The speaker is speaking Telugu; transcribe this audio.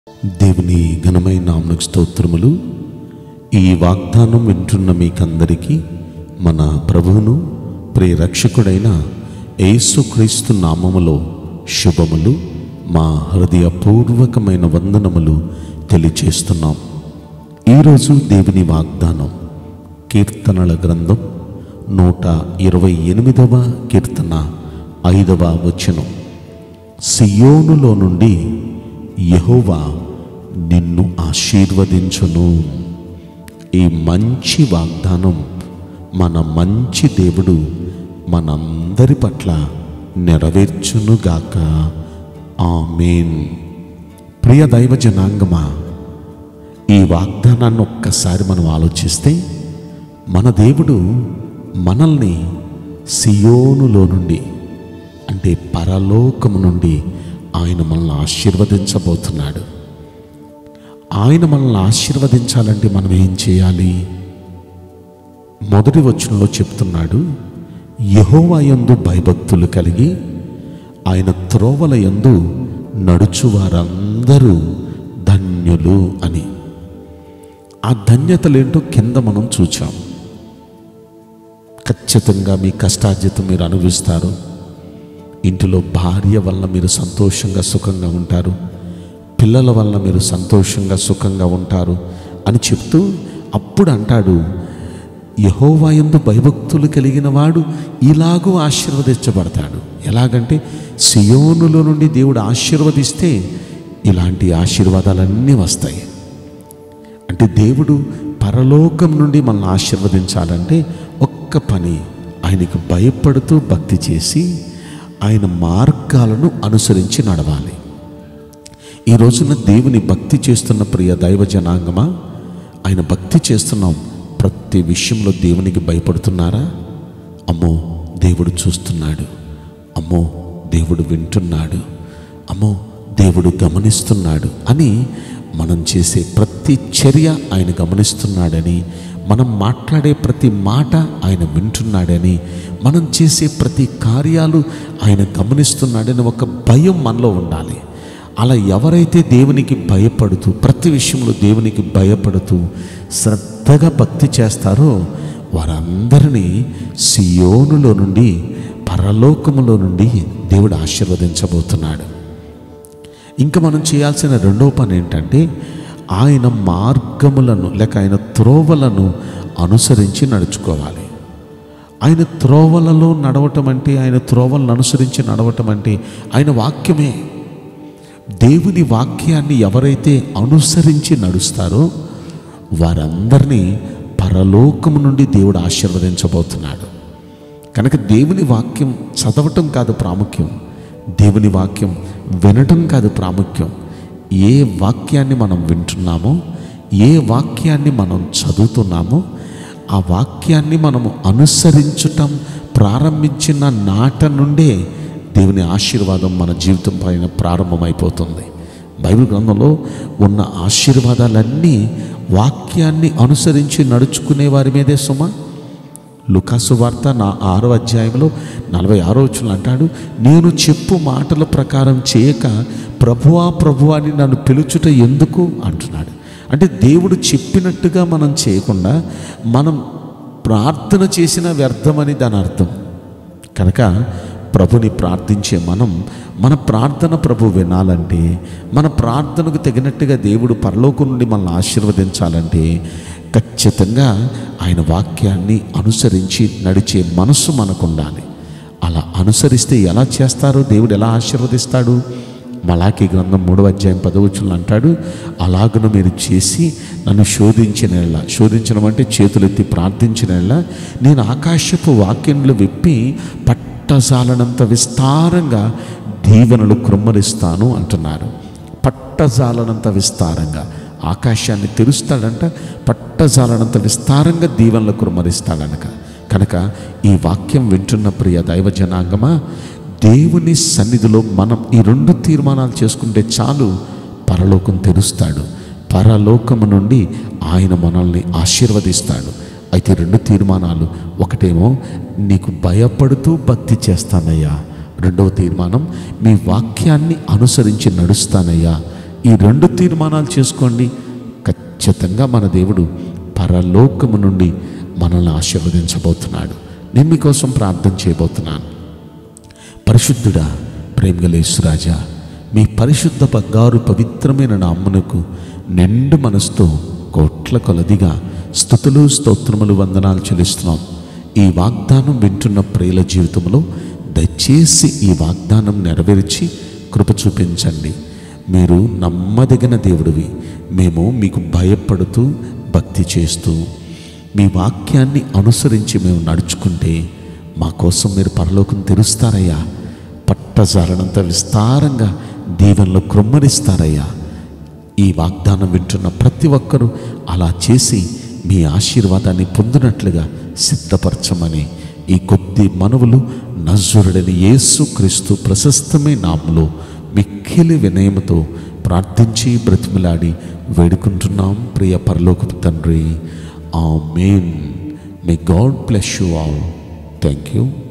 దేవుని ఘనమైన నామకు స్తోత్రములు ఈ వాగ్దానం వింటున్న మీకందరికీ మన ప్రభువును ప్రియరక్షకుడైన యేసుక్రీస్తు నామములో శుభములు మా హృదయపూర్వకమైన వందనములు తెలియచేస్తున్నాం ఈరోజు దేవుని వాగ్దానం కీర్తనల గ్రంథం నూట ఇరవై ఎనిమిదవ కీర్తన ఐదవ వచనం సియోనులో నుండి యెహోవా నిన్ను ఆశీర్వదించును ఈ మంచి వాగ్దానం మన మంచి దేవుడు మనందరి పట్ల నెరవేర్చునుగాక ఆమేన్ ప్రియ దైవ జనాంగమా ఈ వాగ్దానాన్ని ఒక్కసారి మనం ఆలోచిస్తే మన దేవుడు మనల్ని సియోనులో నుండి అంటే పరలోకము నుండి ఆయన మనల్ని ఆశీర్వదించబోతున్నాడు ఆయన మనల్ని ఆశీర్వదించాలంటే మనం ఏం చేయాలి మొదటి వచనంలో చెప్తున్నాడు యహోవా యందు భయభక్తులు కలిగి ఆయన త్రోవల యందు నడుచు వారందరూ ధన్యులు అని ఆ ధన్యతలేంటో కింద మనం చూచాం ఖచ్చితంగా మీ కష్టార్జితం మీరు అనుభవిస్తారు ఇంటిలో భార్య వల్ల మీరు సంతోషంగా సుఖంగా ఉంటారు పిల్లల వల్ల మీరు సంతోషంగా సుఖంగా ఉంటారు అని చెప్తూ అప్పుడు అంటాడు యహోవాయందు భయభక్తులు కలిగిన వాడు ఇలాగూ ఆశీర్వదించబడతాడు ఎలాగంటే సియోనులో నుండి దేవుడు ఆశీర్వదిస్తే ఇలాంటి ఆశీర్వాదాలన్నీ వస్తాయి అంటే దేవుడు పరలోకం నుండి మనల్ని ఆశీర్వదించాలంటే ఒక్క పని ఆయనకు భయపడుతూ భక్తి చేసి ఆయన మార్గాలను అనుసరించి నడవాలి ఈ రోజున దేవుని భక్తి చేస్తున్న ప్రియ దైవ జనాంగమా ఆయన భక్తి చేస్తున్నాం ప్రతి విషయంలో దేవునికి భయపడుతున్నారా అమ్మో దేవుడు చూస్తున్నాడు అమ్మో దేవుడు వింటున్నాడు అమ్మో దేవుడు గమనిస్తున్నాడు అని మనం చేసే ప్రతి చర్య ఆయన గమనిస్తున్నాడని మనం మాట్లాడే ప్రతి మాట ఆయన వింటున్నాడని మనం చేసే ప్రతి కార్యాలు ఆయన గమనిస్తున్నాడని ఒక భయం మనలో ఉండాలి అలా ఎవరైతే దేవునికి భయపడుతూ ప్రతి విషయంలో దేవునికి భయపడుతూ శ్రద్ధగా భక్తి చేస్తారో వారందరినీ సియోనులో నుండి పరలోకములో నుండి దేవుడు ఆశీర్వదించబోతున్నాడు ఇంకా మనం చేయాల్సిన రెండో పని ఏంటంటే ఆయన మార్గములను లేక ఆయన త్రోవలను అనుసరించి నడుచుకోవాలి ఆయన త్రోవలలో నడవటం అంటే ఆయన త్రోవలను అనుసరించి నడవటం అంటే ఆయన వాక్యమే దేవుని వాక్యాన్ని ఎవరైతే అనుసరించి నడుస్తారో వారందరినీ పరలోకము నుండి దేవుడు ఆశీర్వదించబోతున్నాడు కనుక దేవుని వాక్యం చదవటం కాదు ప్రాముఖ్యం దేవుని వాక్యం వినటం కాదు ప్రాముఖ్యం ఏ వాక్యాన్ని మనం వింటున్నామో ఏ వాక్యాన్ని మనం చదువుతున్నామో ఆ వాక్యాన్ని మనము అనుసరించటం ప్రారంభించిన నాట నుండే దేవుని ఆశీర్వాదం మన జీవితం పైన ప్రారంభమైపోతుంది బైబిల్ గ్రంథంలో ఉన్న ఆశీర్వాదాలన్నీ వాక్యాన్ని అనుసరించి నడుచుకునే వారి మీదే సుమా లుకాసు వార్త నా ఆరో అధ్యాయంలో నలభై ఆరో వచ్చిన అంటాడు నేను చెప్పు మాటల ప్రకారం చేయక ప్రభువా ప్రభువా అని నన్ను పిలుచుట ఎందుకు అంటున్నాడు అంటే దేవుడు చెప్పినట్టుగా మనం చేయకుండా మనం ప్రార్థన చేసిన వ్యర్థమని దాని అర్థం కనుక ప్రభుని ప్రార్థించే మనం మన ప్రార్థన ప్రభు వినాలంటే మన ప్రార్థనకు తగినట్టుగా దేవుడు పరలోకం నుండి మనల్ని ఆశీర్వదించాలంటే ఖచ్చితంగా ఆయన వాక్యాన్ని అనుసరించి నడిచే మనస్సు మనకు ఉండాలి అలా అనుసరిస్తే ఎలా చేస్తారో దేవుడు ఎలా ఆశీర్వదిస్తాడు మలాకి గ్రంథం మూడవ అధ్యాయం పదవచ్చులు అంటాడు అలాగను మీరు చేసి నన్ను శోధించిన ఎళ్ళ శోధించడం అంటే చేతులెత్తి ప్రార్థించిన ఎళ్ళ నేను ఆకాశపు వాక్యంలో విప్పి పట్టజాలనంత విస్తారంగా దీవెనలు కృమ్మరిస్తాను అంటున్నారు పట్టజాలనంత విస్తారంగా ఆకాశాన్ని తెరుస్తాడంట పట్టజాలనంత విస్తారంగా దీవెనలు కురుమరిస్తాడనక కనుక ఈ వాక్యం వింటున్న ప్రియ దైవ జనాంగమా దేవుని సన్నిధిలో మనం ఈ రెండు తీర్మానాలు చేసుకుంటే చాలు పరలోకం తెరుస్తాడు పరలోకము నుండి ఆయన మనల్ని ఆశీర్వదిస్తాడు అయితే రెండు తీర్మానాలు ఒకటేమో నీకు భయపడుతూ భక్తి చేస్తానయ్యా రెండవ తీర్మానం మీ వాక్యాన్ని అనుసరించి నడుస్తానయ్యా ఈ రెండు తీర్మానాలు చేసుకోండి ఖచ్చితంగా మన దేవుడు పరలోకము నుండి మనల్ని ఆశీర్వదించబోతున్నాడు నేను మీకోసం ప్రార్థన చేయబోతున్నాను పరిశుద్ధుడా ప్రేమగలేశ్వరాజా మీ పరిశుద్ధ బంగారు పవిత్రమైన నామ్మునకు నిండు మనసుతో కోట్ల కొలదిగా స్థుతులు స్తోత్రములు వందనాలు చెల్లిస్తున్నాం ఈ వాగ్దానం వింటున్న ప్రియుల జీవితంలో దయచేసి ఈ వాగ్దానం నెరవేర్చి కృప చూపించండి మీరు నమ్మదగిన దేవుడివి మేము మీకు భయపడుతూ భక్తి చేస్తూ మీ వాక్యాన్ని అనుసరించి మేము నడుచుకుంటే మా కోసం మీరు పరలోకం తెరుస్తారయ్యా పట్టజాలనంత విస్తారంగా దీవెనలో కృమ్మరిస్తారయ్యా ఈ వాగ్దానం వింటున్న ప్రతి ఒక్కరూ అలా చేసి మీ ఆశీర్వాదాన్ని పొందినట్లుగా సిద్ధపరచమని ఈ కొద్ది మనవులు నజరుడని యేసు క్రీస్తు ప్రశస్తమైన నామములో మిక్కిలి వినయముతో ప్రార్థించి బ్రతిమలాడి వేడుకుంటున్నాం ప్రియ పరలోకపు తండ్రి amen may God bless you all thank you